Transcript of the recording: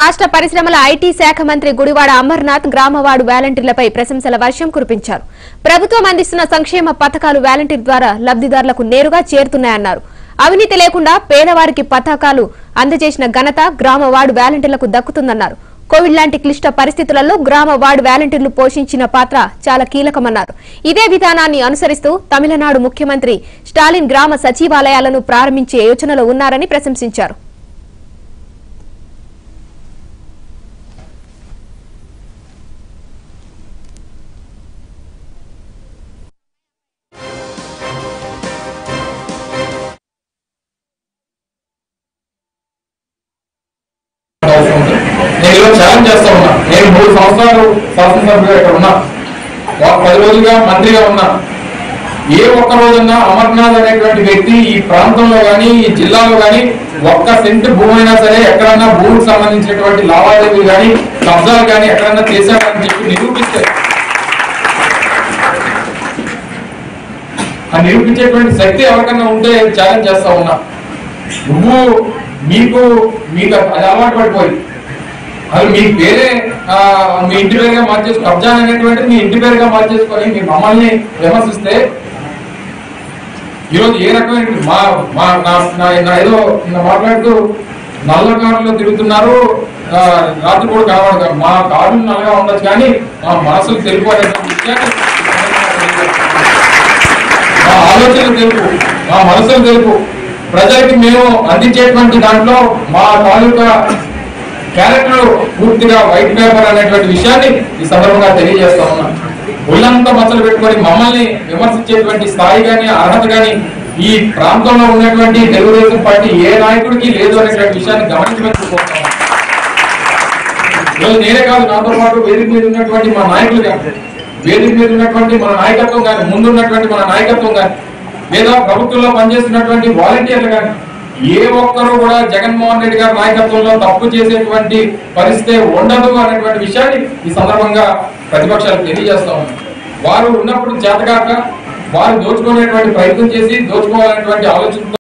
రాష్ట్ర పరిశ్రమల ఐటీ శాఖ మంత్రి గుడివాడ అమర్నాథ్ గ్రామవాడు వాలంటీర్లపై ప్రశంసల వర్షం కురిపించారు ప్రభుత్వం అందిస్తున్న సంక్షేమ పథకాలు వాలంటీర్ ద్వారా లబ్దిదారులకు నేరుగా చేరుతున్నాయన్నారు అవినీతి లేకుండా పేదవారికి పథకాలు అందజేసిన ఘనత గ్రామ వార్డు వాలంటీర్లకు దక్కుతుందన్నారు కోవిడ్ లాంటి క్లిష్ట పరిస్థితులలో గ్రామ వార్డు వాలంటీర్లు పోషించిన పాత్ర చాలా కీలకమన్నారు ఇదే విధానాన్ని అనుసరిస్తూ తమిళనాడు ముఖ్యమంత్రి స్టాలిన్ గ్రామ సచివాలయాలను ప్రారంభించే యోచనలో ఉన్నారని ప్రశంసించారు అవసరం ఉంది. నేను ఈరోజు ఛాలెంజ్ చేస్తా ఉన్నా నేను మూడు సంవత్సరాలు శాసనసభ్యుగా ఇక్కడ ఉన్నా ఒక పది రోజులుగా మంత్రిగా ఉన్నా ఏ ఒక్క రోజున్నా అమర్నాథ్ అనేటువంటి వ్యక్తి ఈ ప్రాంతంలో గాని ఈ జిల్లాలో గాని ఒక్క సెంట్ భూమి అయినా సరే ఎక్కడన్నా భూమికి సంబంధించినటువంటి లావాదేవీలు గాని కబ్జాలు గాని ఎక్కడన్నా చేశారని చెప్పి నిరూపిస్తే ఆ నిరూపించేటువంటి శక్తి ఎవరికన్నా ఉంటే ఛాలెంజ్ చేస్తా ఉన్నా నువ్వు మీకు మీకు అది అలవాటు పడిపోయి అది మీ పేరే ఆ, మీ ఇంటి పేరుగా మార్చేసి కబ్జా అనేటువంటి మీ ఇంటి పేరుగా మార్చేసుకొని మీ మమ్మల్ని విమర్శిస్తే ఈరోజు ఏ రకమైన మా మా నా నా- నా ఏదో నిన్న మాట్లాడుతూ నల్ల కారులో తిరుగుతున్నారు ఆ, రాత్రి కూడా కనబడదు మా కారు నల్లగా ఉండొచ్చు కానీ మా మనసులు తెలుపు అనే విషయాన్ని మా ఆలోచనలు తెలుపు మా మనసులు తెలుపు ప్రజలకి మేము అందించేటువంటి దాంట్లో మా తాలూకా క్యారెక్టర్ పూర్తిగా వైట్ పేపర్ అనేటువంటి విషయాన్ని ఈ సందర్భంగా తెలియజేస్తా ఉన్నాం ఒళ్ళంతా మచ్చలు పెట్టుకొని మమ్మల్ని విమర్శించేటువంటి స్థాయి కానీ అర్హత కానీ ఈ ప్రాంతంలో ఉన్నటువంటి తెలుగుదేశం పార్టీ ఏ నాయకుడికి లేదు అనేటువంటి విషయాన్ని గమనించమని కోరుతున్నాం ఈరోజు నేనే కాదు నాతో పాటు వేదిక మీద ఉన్నటువంటి మా నాయకులు కానీ వేదిక మీద ఉన్నటువంటి మన నాయకత్వం కానీ ముందున్నటువంటి మన నాయకత్వం కానీ లేదా ప్రభుత్వంలో పనిచేస్తున్నటువంటి వాలంటీర్లు కానీ ఏ ఒక్కరు కూడా జగన్మోహన్ రెడ్డి గారి నాయకత్వంలో తప్పు చేసేటువంటి పరిస్థితి ఉండదు అనేటువంటి విషయాన్ని ఈ సందర్భంగా ప్రతిపక్షాలు తెలియజేస్తా ఉన్నాయి వారు ఉన్నప్పుడు చేతగాక వారు దోచుకునేటువంటి ప్రయత్నం చేసి దోచుకోవాలనేటువంటి ఆలోచనతో